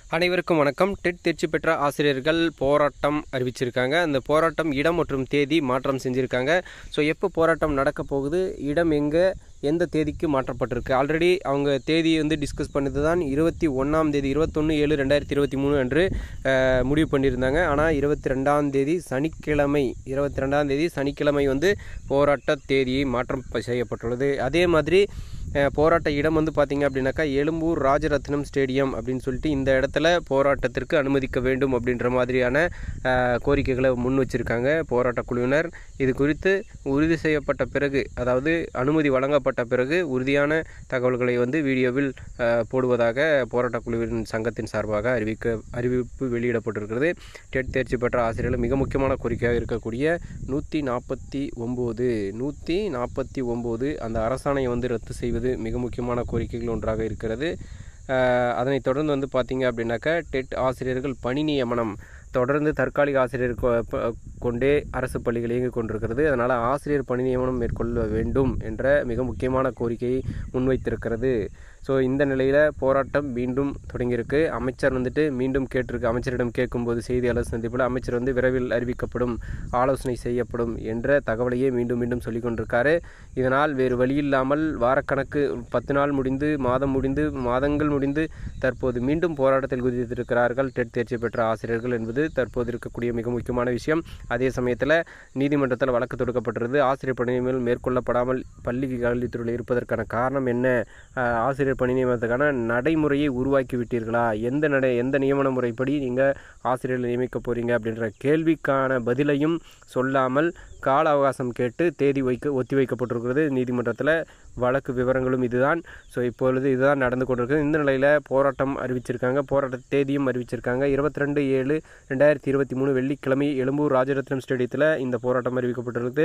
அனைவருக்கும் வணக்கம் டெட் தேர்ச்சி பெற்ற ஆசிரியர்கள் போராட்டம் அறிவிச்சிருக்காங்க அந்த போராட்டம் இடம் மற்றும் தேதி மாற்றம் செஞ்சுருக்காங்க ஸோ எப்போ போராட்டம் நடக்க போகுது இடம் எங்கே எந்த தேதிக்கு மாற்றப்பட்டிருக்கு ஆல்ரெடி அவங்க தேதி வந்து டிஸ்கஸ் பண்ணது தான் இருபத்தி ஒன்றாம் தேதி இருபத்தொன்று ஏழு ரெண்டாயிரத்தி இருபத்தி மூணு அன்று அஹ், முடிவு பண்ணியிருந்தாங்க ஆனால் இருபத்தி ரெண்டாம் தேதி சனிக்கிழமை இருபத்தி ரெண்டாம் தேதி சனிக்கிழமை வந்து போராட்ட தேதியை மாற்றம் ப- செய்யப்பட்டுள்ளது அதே மாதிரி அஹ், போராட்ட இடம் வந்து பார்த்தீங்க அப்படின்னாக்கா எழும்பூர் ராஜரத்னம் ஸ்டேடியம் அப்படின்னு சொல்லிட்டு இந்த இடத்துல போராட்டத்திற்கு அனுமதிக்க வேண்டும் அப்படின்ற மாதிரியான அஹ், கோரிக்கைகளை முன் வச்சிருக்காங்க போராட்ட குழுவினர் இது குறித்து உறுதி செய்யப்பட்ட பிறகு அதாவது அனுமதி வழங்கப்பட்ட பிறகு உறுதியான தகவல்களை வந்து வீடியோவில் அஹ், போடுவதாக போராட்ட குழுவின் சங்கத்தின் சார்பாக அறிவிக்க அறிவிப்பு வெளியிடப்பட்டிருக்கிறது டெட் தேர்ச்சி பெற்ற ஆசிரியர்கள் மிக முக்கியமான கோரிக்கையாக இருக்கக்கூடிய நூற்றி நாற்பத்தி ஒம்பது நூற்றி நாற்பத்தி ஒம்பது அந்த அரசாணையை வந்து ரத்து செய்வது மிக முக்கியமான கோரிக்கைகள் ஒன்றாக இருக்கிறது அஹ், அதனைத் தொடர்ந்து வந்து பார்த்தீங்க அப்படின்னாக்கா டெட் ஆசிரியர்கள் பணி நியமனம் தொடர்ந்து தற்காலிக ஆசிரியர் கொ- ப- கொண்டே அரசு பள்ளிகள் இயங்கிக் கொண்டிருக்கிறது அதனால் ஆசிரியர் பணி நியமனம் மேற்கொள்ள வேண்டும் என்ற மிக முக்கியமான கோரிக்கையை முன்வைத்திருக்கிறது ஸோ இந்த நிலையில் போராட்டம் மீண்டும் தொடங்கியிருக்கு அமைச்சர் வந்துட்டு மீண்டும் கேட்டிருக்கு அமைச்சரிடம் கேட்கும்போது செய்தியாளர் சந்திப்பில் அமைச்சர் வந்து விரைவில் அறிவிக்கப்படும் ஆலோசனை செய்யப்படும் என்ற தகவலையே மீண்டும் மீண்டும் சொல்லிக் கொண்டிருக்காரு இதனால் வேறு வழியில்லாமல் வாரக்கணக்கு பத்து நாள் முடிந்து மாதம் முடிந்து மாதங்கள் முடிந்து தற்போது மீண்டும் போராட்டத்தில் குதித்திருக்கிறார்கள் டெட் தேர்ச்சி பெற்ற ஆசிரியர்கள் என்பது தற்போது இருக்கக்கூடிய மிக முக்கியமான விஷயம் அதே சமயத்தில் நீதிமன்றத்தில் வழக்கு தொடுக்கப்பட்டிருந்தது ஆசிரியர் பணி நியமனம் மேற்கொள்ளப்படாமல் பள்ளி கல்வித்துறையில் இருப்பதற்கான காரணம் என்ன ஆஹ், ஆசிரியர் பணி நியமனத்துக்கான நடைமுறையை உருவாக்கி விட்டீர்களா எந்த நடை எந்த நியமன முறைப்படி நீங்கள் ஆசிரியர்களை நியமிக்க போகிறீங்க அப்படின்ற கேள்விக்கான பதிலையும் சொல்லாமல் கால அவகாசம் கேட்டு தேதி வைக்க ஒத்தி வைக்கப்பட்டிருக்கிறது நீதிமன்றத்தில் வழக்கு விவரங்களும் இதுதான் ஸோ இப்பொழுது இதுதான் நடந்து கொண்டிருக்கிறது இந்த நிலையில் போராட்டம் அறிவிச்சிருக்காங்க போராட்ட தேதியும் அறிவிச்சிருக்காங்க இருபத்தி ரெண்டு ஏழு ரெண்டாயிரத்தி இருபத்தி மூணு வெள்ளிக்கிழமை எழும்பூர் ராஜரத்னம் ஸ்டேடியத்தில் இந்த போராட்டம் அறிவிக்கப்பட்டிருக்கு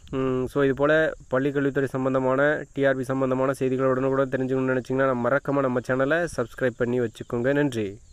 ஸோ இது போல் பள்ளிக்கல்வித்துறை சம்பந்தமான டிஆர்பி சம்பந்தமான செய்திகள் உடனுக்குடன் தெரிஞ்சுக்கணும்னு நினச்சிங்கன்னா நம்ம மறக்காமல் நம்ம சேனலை சப்ஸ்கிரைப் பண்ணி வச்சுக்கோங்க நன்றி